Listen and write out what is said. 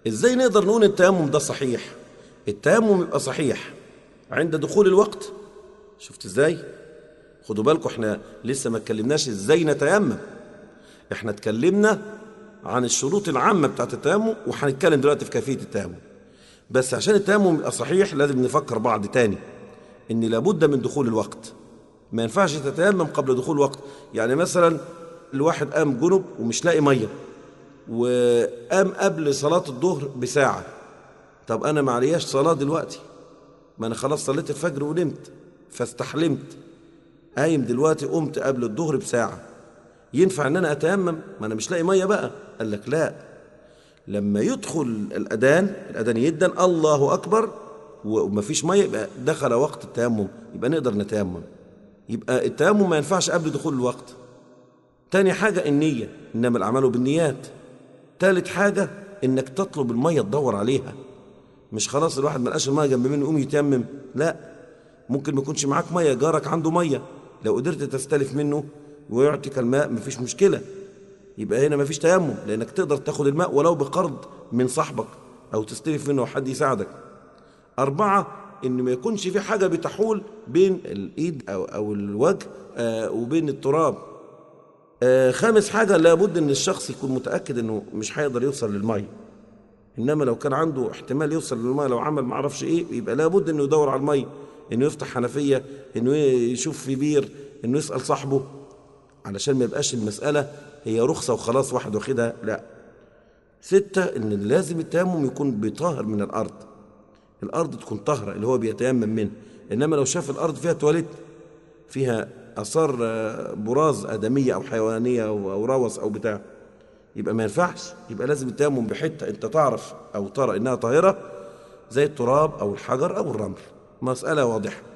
ازاي نقدر نقول التيمم ده صحيح التيمم يبقى صحيح عند دخول الوقت شفت ازاي خدوا بالكم احنا لسه ما اتكلمناش ازاي نتيمم احنا اتكلمنا عن الشروط العامة بتاعت التيمم وهنتكلم دلوقتي في كيفية التيمم بس عشان التيمم يبقى صحيح لازم نفكر بعض تاني ان لابد من دخول الوقت ما ينفعش تتيمم قبل دخول الوقت يعني مثلا الواحد قام جنب ومش لاقي ميه وقام قبل صلاة الظهر بساعة طب أنا ما علياش صلاة دلوقتي ما أنا خلاص صليت الفجر ونمت فاستحلمت قايم دلوقتي قمت قبل الظهر بساعة ينفع ان انا اتيمم ما انا مش لاقي ميه بقى قال لك لا لما يدخل الاذان الاذان يدن الله اكبر ومفيش ميه يبقى دخل وقت التيمم يبقى نقدر نتيمم يبقى التيمم ما ينفعش قبل دخول الوقت تاني حاجة النية إنما الأعمال بالنيات تالت حاجة إنك تطلب المية تدور عليها مش خلاص الواحد ما لقاش المية جنب منه يقوم يتيمم لا ممكن ما يكونش معاك مية جارك عنده مية لو قدرت تستلف منه ويعطيك الماء مفيش مشكلة يبقى هنا مفيش تيمم لأنك تقدر تاخد الماء ولو بقرض من صاحبك أو تستلف منه حد يساعدك أربعة إن ما يكونش في حاجة بتحول بين الإيد أو, أو الوجه آه وبين التراب آه خامس حاجة لابد إن الشخص يكون متأكد إنه مش هيقدر يوصل للمية إنما لو كان عنده احتمال يوصل للمية لو عمل معرفش إيه يبقى لابد إنه يدور على المية إنه يفتح حنفية إنه يشوف في بير إنه يسأل صاحبه علشان ما يبقاش المسألة هي رخصة وخلاص واحد واخدها لا ستة إن لازم التيمم يكون بطاهر من الأرض الأرض تكون طاهرة اللي هو بيتيمم منها إنما لو شاف الأرض فيها تواليت فيها آثار براز آدمية أو حيوانية أو روث أو بتاع يبقى ما ينفعش يبقى لازم التيمم بحتة أنت تعرف أو ترى إنها طاهرة زي التراب أو الحجر أو الرمل مسألة واضحة